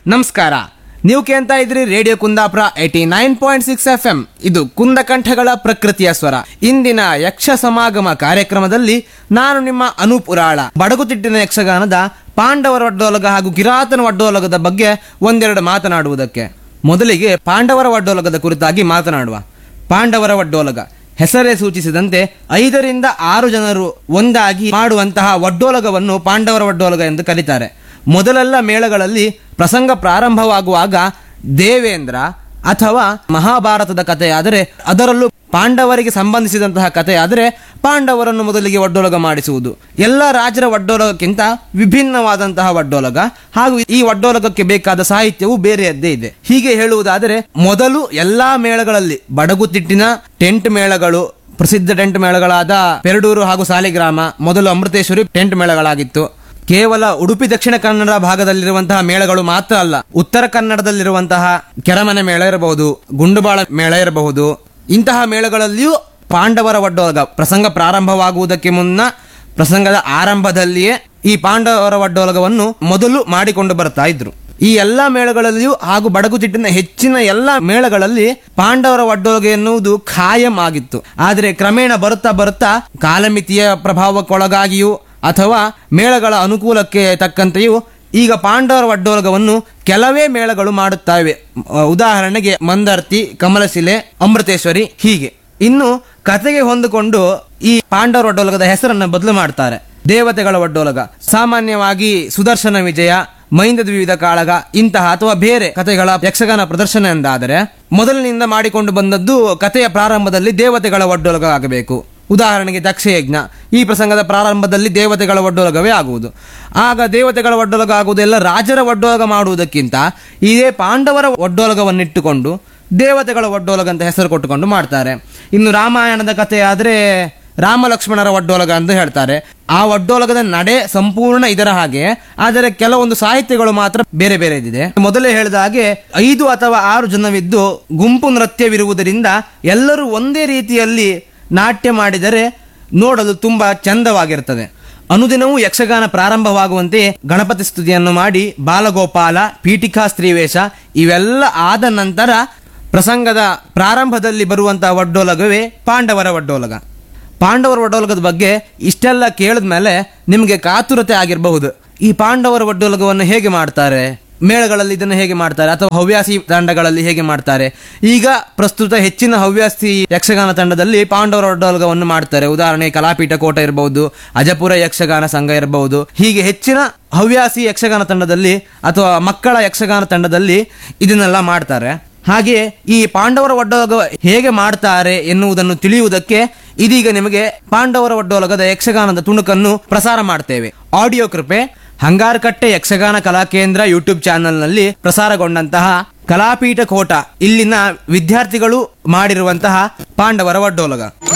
ನಮಸ್ಕಾರ ನೀವು ಕೇಳ್ತಾ ಇದ್ರಿ radio Kundapura eighty nine point six F M ಇದು ಕುಂದಕಂಠಗಳ ಪ್ರಕೃತಿಯ ಸ್ವರ ಇಂದಿನ ಯಕ್ಷ ಸಮಾಗಮ ಕಾರ್ಯಕ್ರಮದಲ್ಲಿ ನಾನು ನಿಮ್ಮ ಅನೂಪ್ ಉರಾಳ ಬಡಗುತಿಟ್ಟಿನ ಯಕ್ಷಗಾನದ ಪಾಂಡವರ ಒಡ್ಡೋಲಗ ಹಾಗೂ ಕಿರಾತನ ಒಡ್ಡೋಲಗದ ಬಗ್ಗೆ ಒಂದೆರಡು ಮಾತನಾಡುವುದಕ್ಕೆ ಮೊದಲಿಗೆ ಪಾಂಡವರ ಒಡ್ಡೋಲಗದ ಕುರಿತಾಗಿ ಮಾತನಾಡುವ ಪಾಂಡವರ ಒಡ್ಡೋಲಗ ಹೆಸರೇ ಸೂಚಿಸಿದಂತೆ ಐದರಿಂದ ಆರು ಜನರು ಒಂದಾಗಿ ಮಾಡುವಂತಹ ಒಡ್ಡೋಲಗವನ್ನು ಪಾಂಡವರ ಒಡ್ಡೋಲಗ ಎಂದು ಕರೀತಾರೆ ಮೊದಲೆಲ್ಲ ಮೇಳಗಳಲ್ಲಿ ಪ್ರಸಂಗ ಪ್ರಾರಂಭವಾಗುವಾಗ ದೇವೇಂದ್ರ ಅಥವಾ ಮಹಾಭಾರತದ ಕಥೆಯಾದರೆ ಅದರಲ್ಲೂ ಪಾಂಡವರಿಗೆ ಸಂಬಂಧಿಸಿದಂತಹ ಕಥೆಯಾದರೆ ಪಾಂಡವರನ್ನು ಮೊದಲಿಗೆ ಒಡ್ಡೋಲಗ ಮಾಡಿಸುವುದು ಎಲ್ಲ ರಾಜರ ಒಡ್ಡೋಲಗಕ್ಕಿಂತ ವಿಭಿನ್ನವಾದಂತಹ ಒಡ್ಡೋಲಗ ಹಾಗೂ ಈ ಒಡ್ಡೋಲಗಕ್ಕೆ ಬೇಕಾದ ಸಾಹಿತ್ಯವು ಬೇರೆಯದ್ದೇ ಇದೆ ಹೀಗೆ ಹೇಳುವುದಾದರೆ ಮೊದಲು ಎಲ್ಲಾ ಮೇಳಗಳಲ್ಲಿ ಬಡಗುತಿಟ್ಟಿನ ಟೆಂಟ್ ಮೇಳಗಳು ಪ್ರಸಿದ್ಧ ಟೆಂಟ್ ಮೇಳಗಳಾದ ಪೆರಡೂರು ಹಾಗೂ ಸಾಲಿಗ್ರಾಮ ಮೊದಲು ಅಮೃತೇಶ್ವರಿ ಟೆಂಟ್ ಮೇಳಗಳಾಗಿತ್ತು ಕೇವಲ ಉಡುಪಿ ದಕ್ಷಿಣ ಕನ್ನಡ ಭಾಗದಲ್ಲಿರುವಂತಹ ಮೇಳಗಳು ಮಾತ್ರ ಅಲ್ಲ ಉತ್ತರ ಕನ್ನಡದಲ್ಲಿರುವಂತಹ ಕೆರಮನೆ ಮೇಳ ಇರಬಹುದು ಗುಂಡುಬಾಳ ಮೇಳ ಇರಬಹುದು ಇಂತಹ ಮೇಳಗಳಲ್ಲಿಯೂ ಪಾಂಡವರ ಒಡ್ಡೋಲಗ ಪ್ರಸಂಗ ಪ್ರಾರಂಭವಾಗುವುದಕ್ಕೆ ಮುನ್ನ ಪ್ರಸಂಗದ ಆರಂಭದಲ್ಲಿಯೇ ಈ ಪಾಂಡವರ ಒಡ್ಡೋಲಗವನ್ನು ಮೊದಲು ಮಾಡಿಕೊಂಡು ಬರ್ತಾ ಇದ್ರು ಈ ಎಲ್ಲಾ ಮೇಳಗಳಲ್ಲಿಯೂ ಹಾಗೂ ಬಡಗುತಿಟ್ಟಿನ ಹೆಚ್ಚಿನ ಎಲ್ಲಾ ಮೇಳಗಳಲ್ಲಿ ಪಾಂಡವರ ಒಡ್ಡೋಲಗ ಎನ್ನುವುದು ಖಾಯಂ ಆಗಿತ್ತು ಆದರೆ ಕ್ರಮೇಣ ಬರುತ್ತಾ ಬರುತ್ತಾ ಕಾಲಮಿತಿಯ ಪ್ರಭಾವಕ್ಕೊಳಗಾಗಿಯೂ ಅಥವಾ ಮೇಳಗಳ ಅನುಕೂಲಕ್ಕೆ ತಕ್ಕಂತೆಯೂ ಈಗ ಪಾಂಡವರ ಒಡ್ಡೋಲಗವನ್ನು ಕೆಲವೇ ಮೇಳಗಳು ಮಾಡುತ್ತವೆ ಅಹ್, ಉದಾಹರಣೆಗೆ ಮಂದರ್ತಿ ಕಮಲಶಿಲೆ ಅಮೃತೇಶ್ವರಿ ಹೀಗೆ ಇನ್ನು ಕತೆಗೆ ಹೊಂದಿಕೊಂಡು ಈ ಪಾಂಡವರ ಒಡ್ಡೋಲಗದ ಹೆಸರನ್ನು ಬದಲು ಮಾಡ್ತಾರೆ ದೇವತೆಗಳ ಒಡ್ಡೋಲಗ ಸಾಮಾನ್ಯವಾಗಿ ಸುದರ್ಶನ ವಿಜಯ ಮೈಂದ ವಿವಿಧ ಕಾಳಗ ಇಂತಹ ಅಥವಾ ಬೇರೆ ಕಥೆಗಳ ಯಕ್ಷಗಾನ ಪ್ರದರ್ಶನ ಎಂದಾದರೆ ಮೊದಲಿನಿಂದ ಮಾಡಿಕೊಂಡು ಬಂದದ್ದು ಕಥೆಯ ಪ್ರಾರಂಭದಲ್ಲಿ ದೇವತೆಗಳ ಒಡ್ಡೋಲಗ ಆಗಬೇಕು ಉದಾಹರಣೆಗೆ ದಕ್ಷಯಜ್ಞ ಈ ಪ್ರಸಂಗದ ಪ್ರಾರಂಭದಲ್ಲಿ ದೇವತೆಗಳ ಒಡ್ಡೋಲಗವೇ ಆಗುವುದು ಆಗ ದೇವತೆಗಳ ಒಡ್ಡೋಲಗ ಆಗುವುದೆಲ್ಲ ರಾಜರ ಒಡ್ಡೋಲಗ ಮಾಡುವುದಕ್ಕಿಂತ ಇದೇ ಪಾಂಡವರ ಒಡ್ಡೋಲಗವನ್ನಿಟ್ಟುಕೊಂಡು ದೇವತೆಗಳ ಒಡ್ಡೋಲಗ ಅಂತ ಹೆಸರು ಕೊಟ್ಟುಕೊಂಡು ಮಾಡ್ತಾರೆ ಇನ್ನು ರಾಮಾಯಣದ ಕಥೆ ಆದರೆ ರಾಮ ಲಕ್ಷ್ಮಣರ ಒಡ್ಡೋಲಗ ಅಂತ ಹೇಳ್ತಾರೆ ಆ ಒಡ್ಡೋಲಗದ ನಡೆ ಸಂಪೂರ್ಣ ಇದರ ಹಾಗೆ ಆದರೆ ಕೆಲವೊಂದು ಸಾಹಿತ್ಯಗಳು ಮಾತ್ರ ಬೇರೆ ಬೇರೆ ಇದೆ ಮೊದಲೇ ಹೇಳಿದ ಹಾಗೆ ಐದು ಅಥವಾ ಆರು ಜನವಿದ್ದು ಗುಂಪು ನೃತ್ಯವಿರುವುದರಿಂದ ಎಲ್ಲರೂ ಒಂದೇ ರೀತಿಯಲ್ಲಿ ನಾಟ್ಯ ಮಾಡಿದರೆ ನೋಡಲು ತುಂಬಾ ಚಂದವಾಗಿರುತ್ತದೆ ಅನುದಿನವೂ ಯಕ್ಷಗಾನ ಪ್ರಾರಂಭವಾಗುವಂತೆ ಗಣಪತಿ ಸ್ತುತಿಯನ್ನು ಮಾಡಿ ಬಾಲಗೋಪಾಲ ಪೀಠಿಕಾ ಸ್ತ್ರೀವೇಷ ಇವೆಲ್ಲ ಆದ ನಂತರ ಪ್ರಸಂಗದ ಪ್ರಾರಂಭದಲ್ಲಿ ಬರುವಂತಹ ಒಡ್ಡೋಲಗವೇ ಪಾಂಡವರ ಒಡ್ಡೋಲಗ ಪಾಂಡವರ ಒಡ್ಡೋಲಗದ ಬಗ್ಗೆ ಇಷ್ಟೆಲ್ಲ ಕೇಳಿದ ಮೇಲೆ ನಿಮಗೆ ಕಾತುರತೆ ಆಗಿರಬಹುದು ಈ ಪಾಂಡವರ ಒಡ್ಡೋಲಗವನ್ನು ಹೇಗೆ ಮಾಡ್ತಾರೆ ಮೇಳಗಳಲ್ಲಿ ಇದನ್ನು ಹೇಗೆ ಮಾಡ್ತಾರೆ ಅಥವಾ ಹವ್ಯಾಸಿ ತಂಡಗಳಲ್ಲಿ ಹೇಗೆ ಮಾಡ್ತಾರೆ ಈಗ ಪ್ರಸ್ತುತ ಹೆಚ್ಚಿನ ಹವ್ಯಾಸಿ ಯಕ್ಷಗಾನ ತಂಡದಲ್ಲಿ ಪಾಂಡವರ ಒಡ್ಡೋಲಗವನ್ನು ಮಾಡ್ತಾರೆ ಉದಾಹರಣೆ ಕಲಾಪೀಠ ಕೋಟ ಇರಬಹುದು ಅಜಪುರ ಯಕ್ಷಗಾನ ಸಂಘ ಇರಬಹುದು ಹೀಗೆ ಹೆಚ್ಚಿನ ಹವ್ಯಾಸಿ ಯಕ್ಷಗಾನ ತಂಡದಲ್ಲಿ ಅಥವಾ ಮಕ್ಕಳ ಯಕ್ಷಗಾನ ತಂಡದಲ್ಲಿ ಇದನ್ನೆಲ್ಲ ಮಾಡ್ತಾರೆ ಹಾಗೆ ಈ ಪಾಂಡವರ ಒಡ್ಡೋಲಗ ಹೇಗೆ ಮಾಡ್ತಾರೆ ಎನ್ನುವುದನ್ನು ತಿಳಿಯುವುದಕ್ಕೆ ಇದೀಗ ನಿಮಗೆ ಪಾಂಡವರ ಒಡ್ಡೋಲಗದ ಯಕ್ಷಗಾನದ ತುಣುಕನ್ನು ಪ್ರಸಾರ ಮಾಡ್ತೇವೆ ಆಡಿಯೋ ಕೃಪೆ ಹಂಗಾರಕಟ್ಟೆ ಯಕ್ಷಗಾನ ಕಲಾಕೇಂದ್ರ ಯೂಟ್ಯೂಬ್ ಚಾನೆಲ್ನಲ್ಲಿ ಪ್ರಸಾರಗೊಂಡಂತಹ ಕಲಾಪೀಠ ಕೋಟ ಇಲ್ಲಿನ ವಿದ್ಯಾರ್ಥಿಗಳು ಮಾಡಿರುವಂತಹ ಪಾಂಡವರ ಒಡ್ಡೋಲಗ